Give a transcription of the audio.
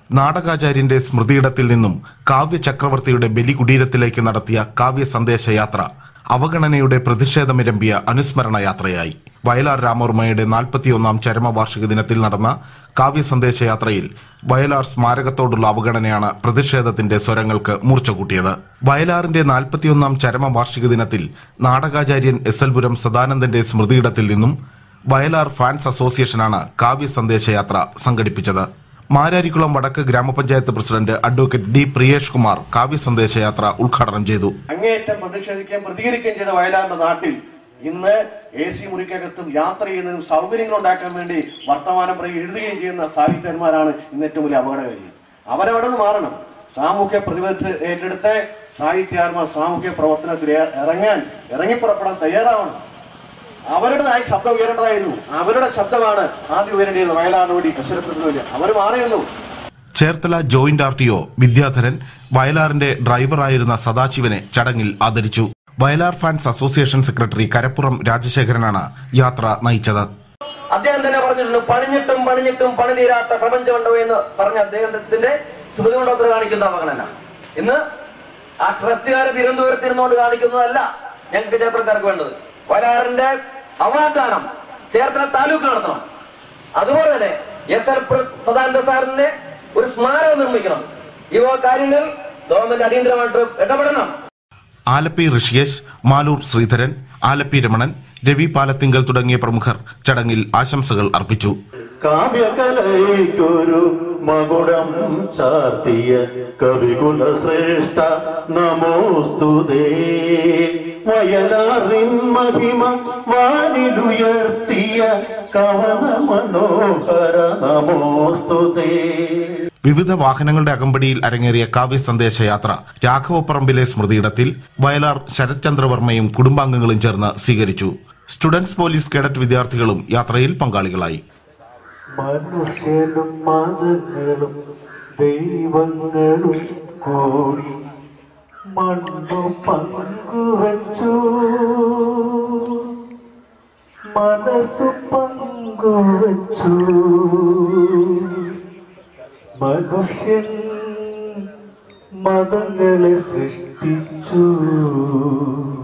നാടകാചാര്യന്റെ സ്മൃതിയിടത്തിൽ നിന്നും കാവ്യ ചക്രവർത്തിയുടെ ബലികുടീരത്തിലേക്ക് നടത്തിയ കാവ്യ സന്ദേശയാത്ര അവഗണനയുടെ പ്രതിഷേധമിരമ്പിയ അനുസ്മരണ യാത്രയായി വയലാർ രാമവർമ്മയുടെ നാൽപ്പത്തിയൊന്നാം ചരമവാർഷിക ദിനത്തിൽ നടന്ന കാവ്യ സന്ദേശയാത്രയിൽ വയലാർ സ്മാരകത്തോടുള്ള അവഗണനയാണ് പ്രതിഷേധത്തിന്റെ സ്വരങ്ങൾക്ക് മൂർച്ച കൂട്ടിയത് വയലാറിന്റെ നാൽപ്പത്തിയൊന്നാം ചരമവാർഷിക ദിനത്തിൽ നാടകാചാര്യൻ എസ് എൽ പുരം സദാനന്ദന്റെ സ്മൃതിയിടത്തിൽ നിന്നും വയലാർ ഫാൻസ് അസോസിയേഷനാണ് കാവ്യ സന്ദേശയാത്ര സംഘടിപ്പിച്ചത് മാരാരിക്കുളം വടക്ക് ഗ്രാമപഞ്ചായത്ത് president advocate D Priyesh Kumar കാവ്യ സന്ദേശയാത്ര ഉദ്ഘാടനം ചെയ്തു അങ്ങേയറ്റം പ്രതിഷേധിക്കുകയും പ്രതികരിക്കുകയും ചെയ്ത വയലാറിന്റെ നാട്ടിൽ ഇന്ന് എ സി മുറിക്കകത്തും യാത്ര ചെയ്യുന്നതിനും സൗകര്യങ്ങൾ ഉണ്ടാക്കാൻ വേണ്ടി വർത്തമാനം പറയുകയും എഴുതുകയും ചെയ്യുന്ന സാഹിത്യന്മാരാണ് ഇന്ന് ഏറ്റവും വലിയ അപകടകാരി അവരവിടെ നിന്ന് മാറണം സാമൂഹ്യ പ്രതിബദ്ധ ഏറ്റെടുത്ത് സാഹിത്യകാരന്മാർ സാമൂഹ്യ പ്രവർത്തനത്തിൽ ഏ- ഇറങ്ങാൻ ഇറങ്ങിപ്പുറപ്പെടാൻ തയ്യാറാവണം അവരുടേതായി ശബ്ദം ഉയരേണ്ടതായിരുന്നു അവരുടെ ശബ്ദമാണ് ആദ്യം ഉയരേണ്ടിയിരുന്നത് വയലാറിന് വേണ്ടി കശരപ്പെടുന്നതിന് വേണ്ടി അവർ മാറിയല്ലോ Cherthala joint R T O Vidyadharan വയലാറിന്റെ ഡ്രൈവറായിരുന്ന സദാശിവനെ ചടങ്ങിൽ ആദരിച്ചു Vayalar fans association secretary Karappuram രാജശേഖരനാണ് യാത്ര നയിച്ചത് അദ്ദേഹം തന്നെ പറഞ്ഞിട്ടുണ്ട് പണിഞ്ഞിട്ടും പണിഞ്ഞിട്ടും പണി തീരാത്ത പ്രപഞ്ചമുണ്ടോ എന്ന് പറഞ്ഞ അദ്ദേഹത്തിന്റെ സ്മൃതി മണ്ഡലത്തിൽ കാണിക്കുന്ന അവഗണന ഇന്ന് ആ ട്രസ്റ്റുകാരെ തിരുവനന്തപുരത്ത് ഇരുന്നുകൊണ്ട് കാണിക്കുന്നതല്ല ഞങ്ങൾക്ക് ചേർത്തലക്കാർക്ക് വേണ്ടത് വയലാറിന്റെ അവാദാനം ചേർത്തല താലൂക്ക് നടത്തണം അതുപോലെ തന്നെ എസ് എൽ സദാനന്ദ സാറിന്റെ ഒരു സ്മാരകം നിർമ്മിക്കണം ഈ വക കാര്യങ്ങൾ ഗവൺമെന്റ് അടിയന്തരമായിട്ട് ഇടപെടണം ആലപ്പി ഋഷിയേഷ് മാലൂർ ശ്രീധരൻ ആലപ്പി രമണൻ രവി പാലത്തിങ്കൽ തുടങ്ങിയ പ്രമുഖർ ചടങ്ങിൽ ആശംസകൾ അർപ്പിച്ചു കാവ്യകലയ്ക്കൊരു മകുടം ചാർത്തിയ കവികുല ശ്രേഷ്ഠ നമോസ്തുതേ വയലാറിൻ മഹിമ വാനിലുയർത്തിയ കവന മനോഹര നമോസ്തുതേ വിവിധ വാഹനങ്ങളുടെ അകമ്പടിയിൽ അരങ്ങേറിയ കാവ്യ സന്ദേശയാത്ര രാഘവപ്പറമ്പിലെ സ്മൃതിയിടത്തിൽ വയലാർ ശരത്ചന്ദ്രവർമ്മയും കുടുംബാംഗങ്ങളും ചേർന്ന് സ്വീകരിച്ചു സ്റ്റുഡൻസ് പോലീസ് കേഡറ്റ് വിദ്യാർത്ഥികളും യാത്രയിൽ പങ്കാളികളായി മനുഷ്യനും മതങ്ങളും ദൈവങ്ങളും കൂടി മണ്ണു പങ്കുവച്ചു മനസ്സു പങ്കുവച്ചു മനുഷ്യൻ മതങ്ങളെ സൃഷ്ടിച്ചു